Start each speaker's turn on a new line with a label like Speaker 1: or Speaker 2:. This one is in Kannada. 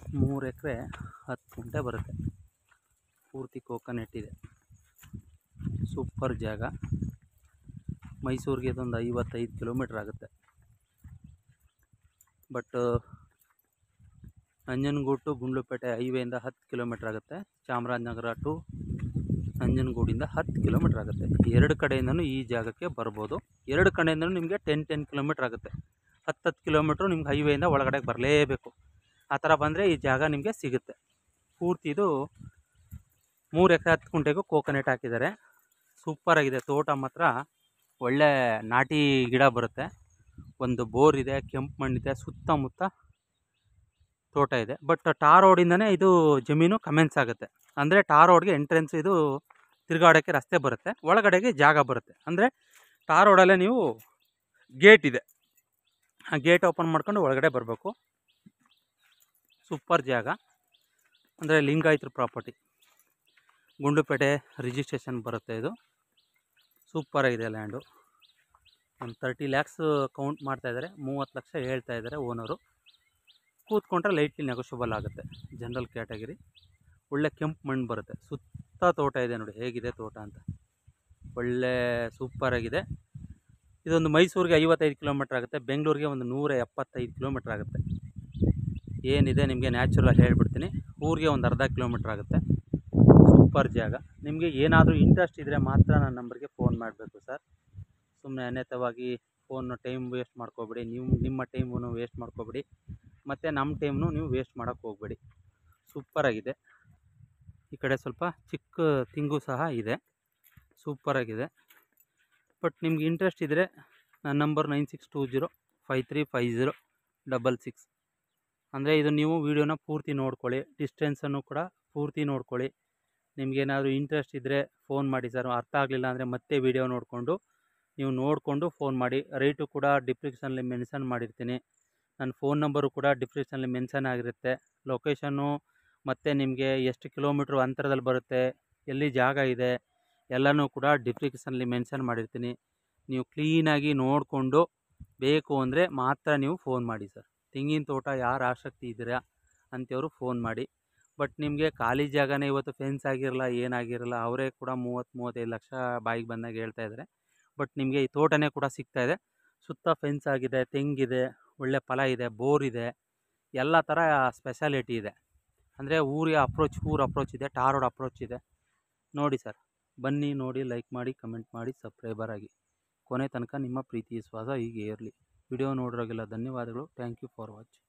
Speaker 1: ಮೂರು ಎಕರೆ ಹತ್ತು ಗುಂಟೆ ಬರುತ್ತೆ ಪೂರ್ತಿ ಕೋಕೋನಟ್ ಇದೆ ಸೂಪರ್ ಜಾಗ ಮೈಸೂರಿಗೆ ಇದೊಂದು ಐವತ್ತೈದು ಕಿಲೋಮೀಟ್ರ್ ಆಗುತ್ತೆ ಬಟ್ ನಂಜನಗೂಡು ಟು ಗುಂಡ್ಲುಪೇಟೆ ಹೈವೇಯಿಂದ ಹತ್ತು ಕಿಲೋಮೀಟ್ರ್ ಆಗುತ್ತೆ ಚಾಮರಾಜನಗರ ಟು ನಂಜನಗೂಡಿಂದ ಹತ್ತು ಕಿಲೋಮೀಟ್ರ್ ಆಗುತ್ತೆ ಎರಡು ಕಡೆಯಿಂದನೂ ಈ ಜಾಗಕ್ಕೆ ಬರ್ಬೋದು ಎರಡು ಕಡೆಯಿಂದನೂ ನಿಮಗೆ ಟೆನ್ ಟೆನ್ ಕಿಲೋಮೀಟ್ರ್ ಆಗುತ್ತೆ ಹತ್ತು ಹತ್ತು ಕಿಲೋಮೀಟ್ರು ನಿಮ್ಗೆ ಹೈವೇಯಿಂದ ಒಳಗಡೆ ಬರಲೇಬೇಕು ಆ ಥರ ಬಂದರೆ ಈ ಜಾಗ ನಿಮಗೆ ಸಿಗುತ್ತೆ ಪೂರ್ತಿ ಇದು ಮೂರು ಎಕರೆ ಹತ್ತು ಗುಂಟೆಗೂ ಕೋಕೋನಟ್ ಹಾಕಿದ್ದಾರೆ ಸೂಪರಾಗಿದೆ ತೋಟ ಮಾತ್ರ ಒಳ್ಳೆ ನಾಟಿ ಗಿಡ ಬರುತ್ತೆ ಒಂದು ಬೋರ್ ಇದೆ ಕೆಂಪು ಮಣ್ಣಿದೆ ಸುತ್ತಮುತ್ತ ತೋಟ ಇದೆ ಬಟ್ ಟಾರ್ ರೋಡಿಂದನೇ ಇದು ಜಮೀನು ಕಮೆನ್ಸ್ ಆಗುತ್ತೆ ಅಂದರೆ ಟಾರ್ ರೋಡ್ಗೆ ಎಂಟ್ರೆನ್ಸ್ ಇದು ತಿರುಗಾಡೋಕ್ಕೆ ರಸ್ತೆ ಬರುತ್ತೆ ಒಳಗಡೆಗೆ ಜಾಗ ಬರುತ್ತೆ ಅಂದರೆ ಟಾರ್ ರೋಡಲ್ಲೇ ನೀವು ಗೇಟ್ ಇದೆ ಆ ಗೇಟ್ ಓಪನ್ ಮಾಡ್ಕೊಂಡು ಒಳಗಡೆ ಬರಬೇಕು ಸೂಪರ್ ಜಾಗ ಅಂದರೆ ಲಿಂಗಾಯತ್ರ ಪ್ರಾಪರ್ಟಿ ಗುಂಡ್ಲುಪೇಟೆ ರಿಜಿಸ್ಟ್ರೇಷನ್ ಬರುತ್ತೆ ಇದು ಸೂಪರಾಗಿದೆ ಲ್ಯಾಂಡು ಒಂದು ತರ್ಟಿ ಲ್ಯಾಕ್ಸ್ ಕೌಂಟ್ ಮಾಡ್ತಾಯಿದ್ದಾರೆ ಮೂವತ್ತು ಲಕ್ಷ ಹೇಳ್ತಾ ಇದ್ದಾರೆ ಓನರು ಕೂತ್ಕೊಂಡ್ರೆ ಲೈಟ್ಲಿ ನೆಗೋಷಿಯಬಲ್ ಆಗುತ್ತೆ ಜನರಲ್ ಕ್ಯಾಟಗರಿ ಒಳ್ಳೆ ಕೆಂಪು ಮಣ್ಣು ಬರುತ್ತೆ ಸುತ್ತ ತೋಟ ಇದೆ ನೋಡಿ ಹೇಗಿದೆ ತೋಟ ಅಂತ ಒಳ್ಳೆ ಸೂಪರಾಗಿದೆ ಇದೊಂದು ಮೈಸೂರಿಗೆ ಐವತ್ತೈದು ಕಿಲೋಮೀಟ್ರ್ ಆಗುತ್ತೆ ಬೆಂಗಳೂರಿಗೆ ಒಂದು ನೂರ ಎಪ್ಪತ್ತೈದು ಕಿಲೋಮೀಟ್ರ್ ಆಗುತ್ತೆ ಏನಿದೆ ನಿಮಗೆ ನ್ಯಾಚುರಲ್ ಹೇಳ್ಬಿಡ್ತೀನಿ ಊರಿಗೆ ಒಂದು ಅರ್ಧ ಕಿಲೋಮೀಟ್ರ್ ಆಗುತ್ತೆ ಸೂಪರ್ ಜಾಗ ನಿಮಗೆ ಏನಾದರೂ ಇಂಟ್ರೆಸ್ಟ್ ಇದ್ದರೆ ಮಾತ್ರ ನನ್ನ ನಂಬರ್ಗೆ ಫೋನ್ ಮಾಡಬೇಕು ಸರ್ ಸುಮ್ಮನೆ ಅನ್ಯತವಾಗಿ ಫೋನ್ ಟೈಮ್ ವೇಸ್ಟ್ ಮಾಡ್ಕೋಬೇಡಿ ನೀವು ನಿಮ್ಮ ಟೈಮನ್ನು ವೇಸ್ಟ್ ಮಾಡ್ಕೋಬೇಡಿ ಮತ್ತು ನಮ್ಮ ಟೈಮ್ನು ನೀವು ವೇಸ್ಟ್ ಮಾಡೋಕ್ಕೆ ಹೋಗಬೇಡಿ ಸೂಪರಾಗಿದೆ ಈ ಕಡೆ ಸ್ವಲ್ಪ ಚಿಕ್ಕ ತಿಂಗು ಸಹ ಇದೆ ಸೂಪರಾಗಿದೆ ಬಟ್ ನಿಮ್ಗೆ ಇಂಟ್ರೆಸ್ಟ್ ಇದ್ದರೆ ನನ್ನ number nine six two zero five three five zero double six ಅಂದರೆ ಇದು ನೀವು ವೀಡಿಯೋನ ಪೂರ್ತಿ ನೋಡ್ಕೊಳ್ಳಿ ಡಿಸ್ಟೆನ್ಸನ್ನು ಕೂಡ ಪೂರ್ತಿ ನೋಡ್ಕೊಳ್ಳಿ ನಿಮಗೇನಾದರೂ ಇಂಟ್ರೆಸ್ಟ್ ಇದ್ದರೆ ಫೋನ್ ಮಾಡಿ ಸರ್ ಅರ್ಥ ಆಗಲಿಲ್ಲ ಅಂದರೆ ಮತ್ತೆ ವೀಡಿಯೋ ನೋಡಿಕೊಂಡು ನೀವು ನೋಡಿಕೊಂಡು ಫೋನ್ ಮಾಡಿ ರೇಟು ಕೂಡ ಡಿಸ್ಕ್ರಿಪ್ಷನಲ್ಲಿ ಮೆನ್ಷನ್ ಮಾಡಿರ್ತೀನಿ ನನ್ನ ಫೋನ್ ನಂಬರು ಕೂಡ ಡಿಸ್ಕ್ರಿಪ್ಷನಲ್ಲಿ ಮೆನ್ಷನ್ ಆಗಿರುತ್ತೆ ಲೊಕೇಶನ್ನು ಮತ್ತು ನಿಮಗೆ ಎಷ್ಟು ಕಿಲೋಮೀಟ್ರ್ ಅಂತರದಲ್ಲಿ ಬರುತ್ತೆ ಎಲ್ಲಿ ಜಾಗ ಇದೆ ಎಲ್ಲನೂ ಕೂಡ ಡಿಸ್ಕ್ರಿಪ್ಷನಲ್ಲಿ ಮೆನ್ಷನ್ ಮಾಡಿರ್ತೀನಿ ನೀವು ಕ್ಲೀನಾಗಿ ನೋಡಿಕೊಂಡು ಬೇಕು ಅಂದರೆ ಮಾತ್ರ ನೀವು ಫೋನ್ ಮಾಡಿ ಸರ್ ತೆಂಗಿನ ತೋಟ ಯಾರು ಆಸಕ್ತಿ ಇದ್ದೀರಾ ಅಂಥವ್ರು ಫೋನ್ ಮಾಡಿ ಬಟ್ ನಿಮಗೆ ಖಾಲಿ ಜಾಗನೇ ಇವತ್ತು ಫೆನ್ಸ್ ಆಗಿರಲ್ಲ ಏನಾಗಿರಲ್ಲ ಅವರೇ ಕೂಡ ಮೂವತ್ತು ಮೂವತ್ತೈದು ಲಕ್ಷ ಬಾಯಿಗೆ ಬಂದಾಗ ಹೇಳ್ತಾ ಇದ್ದಾರೆ ಬಟ್ ನಿಮಗೆ ಈ ತೋಟನೇ ಕೂಡ ಸಿಗ್ತಾ ಇದೆ ಸುತ್ತ ಫೆನ್ಸ್ ಆಗಿದೆ ತೆಂಗಿದೆ ಒಳ್ಳೆ ಫಲ ಇದೆ ಬೋರ್ ಇದೆ ಎಲ್ಲ ಥರ ಸ್ಪೆಷಾಲಿಟಿ ಇದೆ ಅಂದರೆ ಊರಿಗೆ ಅಪ್ರೋಚ್ ಊರು ಅಪ್ರೋಚ್ ಇದೆ ಟಾರ್ ರೋಡ್ ಅಪ್ರೋಚ್ ಇದೆ ನೋಡಿ ಸರ್ ಬನ್ನಿ ನೋಡಿ ಲೈಕ್ ಮಾಡಿ ಕಮೆಂಟ್ ಮಾಡಿ ಸಬ್ಸ್ಕ್ರೈಬರ್ ಆಗಿ ಕೊನೆ ತನಕ ನಿಮ್ಮ ಪ್ರೀತಿ ವಿಶ್ವಾಸ ಹೀಗೆ ಇರಲಿ ವಿಡಿಯೋ ನೋಡೋರಿಗೆಲ್ಲ ಧನ್ಯವಾದಗಳು ಥ್ಯಾಂಕ್ ಯು ಫಾರ್ ವಾಚ್